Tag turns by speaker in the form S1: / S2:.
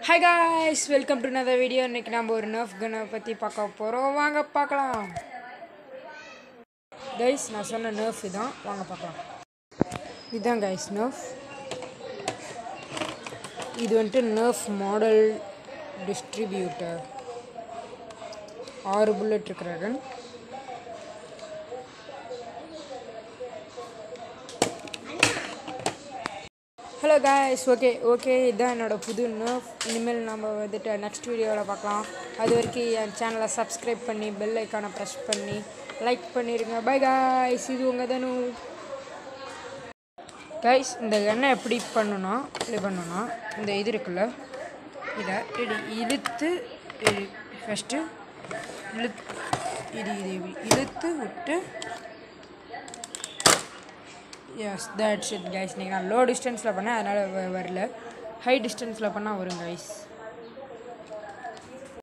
S1: hi guys welcome to another video இன்னைக்கு நம்ம ஒரு நர்ஃப் கனை பற்றி பார்க்க போகிறோம் வாங்க பார்க்கலாம் கைஸ் நான் சொன்ன நர்ஃப் இதான் வாங்க பார்க்கலாம் இதுதான் கைஸ் நர்ஃப் இது வந்துட்டு நர்ஃப் மாடல் டிஸ்ட்ரிபியூட்டர் ஆறு புல்லட் இருக்கிற gun hello guys okay okay இதுதான் என்னோடய புது நர்ஃப் இனிமேல் நம்ம வந்துட்டு நெக்ஸ்ட் வீடியோவில் பார்க்கலாம் அது வரைக்கும் என் சேனலை சப்ஸ்கிரைப் பண்ணி பெல் ஐக்கானை ப்ரெஸ் பண்ணி லைக் பண்ணிடுங்க பை காய்ஸ் இது உங்கள் தனு கைஸ் இந்த எண்ணெய் எப்படி பண்ணணும்னா இப்படி பண்ணணும்னா இந்த இது இருக்குல்ல இதை இப்படி இழுத்து ஃபஸ்ட்டு இழு இது இது இப்படி இழுத்து விட்டு எஸ் தட்ஸ் இட் கைஸ் நீங்கள் நான் லோ டிஸ்டன்ஸில் பண்ணேன் அதனால் வ- வரல ஹை டிஸ்டன்ஸில் பண்ணால் வரும் கைஸ்